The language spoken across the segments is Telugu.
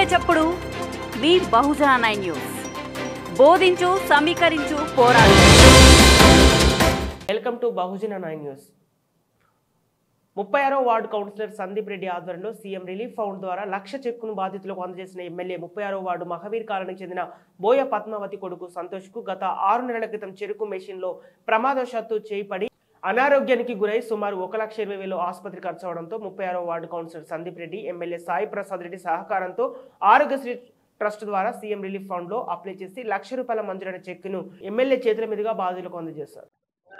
చప్పుడు మీ బహుజన నైన్ న్యూస్ బోధించు సమీకరించు పోరాడు welcome to Bahujana nine news ముప్పై ఆరో వార్డు కౌన్సిలర్ సందీప్ రెడ్డి ఆధ్వర్యంలో సీఎం రిలీఫ్ ఫండ్ ద్వారా లక్ష చెక్కును బాధితులకు అందజేసిన ఎమ్మెల్యే ముప్పై ఆరో వార్డు మహవీర్ కాలనీకి చెందిన బోయ పద్మావతి కొడుకు సంతోష్ కు గత ఆరు నెలల క్రితం చెరుకు మెషిన్ లో ప్రమాదవశాత్తు చేయిపడి అనారోగ్యానికి గురై సుమారు ఒక లక్ష ఇరవై వేలు ఆసుపత్రి ఖర్చు అవడంతో ముప్పై ఆరో ward councillor Sandeep Reddy MLA Sai Prasad Reddy సహకారంతో ఆరోగ్యశ్రీ ట్రస్ట్ ద్వారా సీఎం రిలీఫ్ ఫండ్ లో అప్లై చేసి లక్ష రూపాయల మంజూరైన చెక్కును ఎమ్మెల్యే చేతుల మీదుగా బాధితులకు అందజేశారు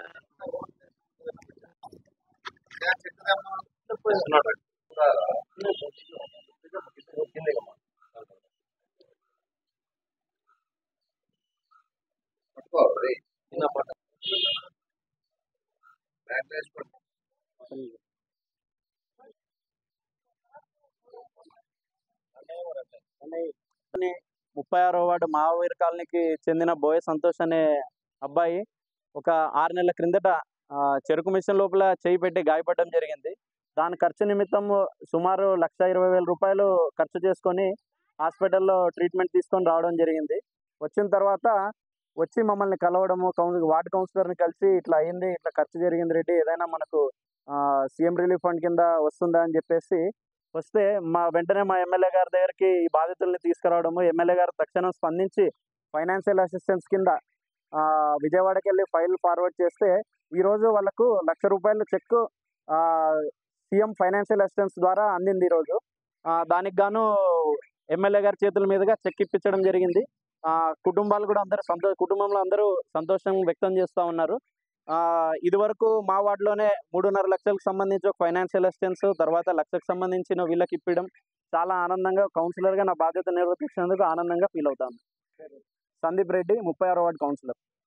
ముప్పై ఆరో వార్డు మహావీర్ కాలనీకి చెందిన బోయ సంతోష్ అనే అబ్బాయి ఒక ఆరు నెలల క్రిందట ఆ, చెరుకు మిషన్ లోపల చేయి పెట్టి గాయపడడం జరిగింది దాని ఖర్చు నిమిత్తం సుమారు లక్ష ఇరవై వేల రూపాయలు ఖర్చు చేసుకొని హాస్పిటల్లో ట్రీట్మెంట్ తీసుకొని రావడం జరిగింది వచ్చిన తర్వాత వచ్చి మమ్మల్ని కలవడము కౌన్ వార్డు కౌన్సిలర్ని కలిసి ఇట్లా అయింది ఇట్లా ఖర్చు జరిగింది రెడ్డి ఏదైనా మనకు సీఎం రిలీఫ్ ఫండ్ కింద వస్తుందా అని చెప్పేసి వస్తే మా వెంటనే మా ఎమ్మెల్యే గారి దగ్గరికి ఈ బాధితుల్ని తీసుకురావడము ఎమ్మెల్యే గారు తక్షణం స్పందించి ఫైనాన్షియల్ అసిస్టెన్స్ కింద ఆ, విజయవాడకి వెళ్ళి ఫైల్ ఫార్వర్డ్ చేస్తే ఈరోజు వాళ్ళకు లక్ష రూపాయల చెక్ సీఎం ఫైనాన్షియల్ అసిస్టెన్స్ ద్వారా అందింది ఈరోజు ఆ, దానికి గాను ఎమ్మెల్యే గారి చేతుల మీదుగా చెక్ ఇప్పించడం జరిగింది ఆ, కుటుంబాలు కూడా అందరూ సంతో కుటుంబంలో అందరూ సంతోషం వ్యక్తం చేస్తూ ఉన్నారు ఆ, ఇదివరకు మా వార్డులోనే మూడున్నర లక్షలకు సంబంధించి ఒక ఫైనాన్షియల్ అసిస్టెన్స్ తర్వాత లక్షకు సంబంధించిన వీళ్ళకి ఇప్పడం చాలా ఆనందంగా కౌన్సిలర్గా నా బాధ్యత నిర్వర్తించినందుకు ఆనందంగా ఫీల్ అవుతాను సందీప్ రెడ్డి ముప్పై ఆరో వార్డు కౌన్సిలర్